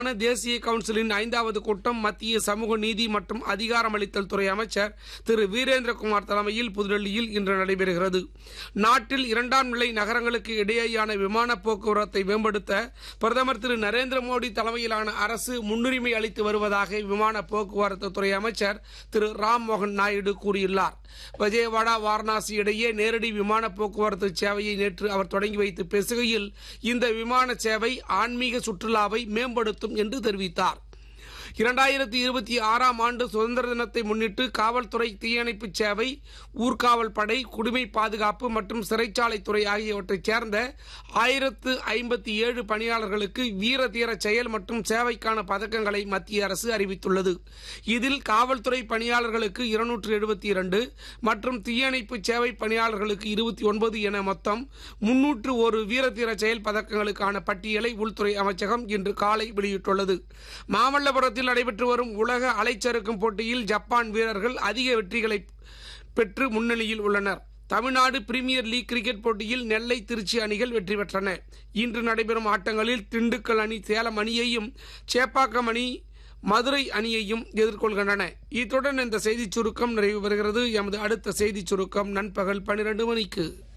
தேசிய கவுன்சிலின் ஐந்தாவது கூட்டம் மத்திய சமூக நீதி மற்றும் அதிகாரமளித்தல் துறை அமைச்சர் திரு வீரேந்திரகுமார் தலைமையில் புதுடெல்லியில் இன்று நடைபெறுகிறது நாட்டில் இரண்டாம் நிலை நகரங்களுக்கு இடையேயான விமான போக்குவரத்தை மேம்படுத்த பிரதமர் திரு நரேந்திர மோடி தலைமையிலான அரசு முன்னுரிமை அளித்து வருவதாக விமான போக்குவரத்து துறை அமைச்சர் திரு ராம் மோகன் நாயுடு கூறியுள்ளார் விஜயவாடா வாரணாசி இடையே நேரடி விமான போக்குவரத்து சேவையை நேற்று அவர் தொடங்கி வைத்து பேசுகையில் இந்த விமான சேவை ஆன்மீக சுற்றுலாவை மேம்படுத்தும் என்று தெரிவித்தார் இரண்டாயிரத்தி இருபத்தி ஆறாம் ஆண்டு சுதந்திர தினத்தை முன்னிட்டு காவல்துறை தீயணைப்பு சேவை ஊர்காவல் படை குடிமை பாதுகாப்பு மற்றும் சிறைச்சாலைத்துறை ஆகியவற்றைச் சேர்ந்த ஆயிரத்து ஐம்பத்தி ஏழு பணியாளர்களுக்கு வீர தீர செயல் மற்றும் சேவைக்கான பதக்கங்களை மத்திய அரசு அறிவித்துள்ளது இதில் காவல்துறை பணியாளர்களுக்கு இருநூற்று எழுபத்தி இரண்டு மற்றும் தீயணைப்பு சேவை பணியாளர்களுக்கு இருபத்தி ஒன்பது என மொத்தம் முன்னூற்று ஒரு வீரதீர செயல் பதக்கங்களுக்கான பட்டியலை உள்துறை அமைச்சகம் இன்று காலை வெளியிட்டுள்ளது மாமல்லபுரத்தில் நடைபெற்று வரும் உலக அலைச்சறுக்கும் போட்டியில் ஜப்பான் வீரர்கள் அதிக வெற்றிகளை பெற்று முன்னணியில் உள்ளனர் தமிழ்நாடு பிரீமியர் லீக் கிரிக்கெட் போட்டியில் நெல்லை திருச்சி அணிகள் வெற்றி பெற்றன இன்று நடைபெறும் ஆட்டங்களில் திண்டுக்கல் அணி சேலம் அணியையும் சேப்பாக்கம் அணி மதுரை அணியையும் எதிர்கொள்கின்றன இத்துடன் இந்த செய்திச் சுருக்கம் நிறைவு பெறுகிறது எமது அடுத்த செய்திச் சுருக்கம் நண்பகல் பனிரெண்டு மணிக்கு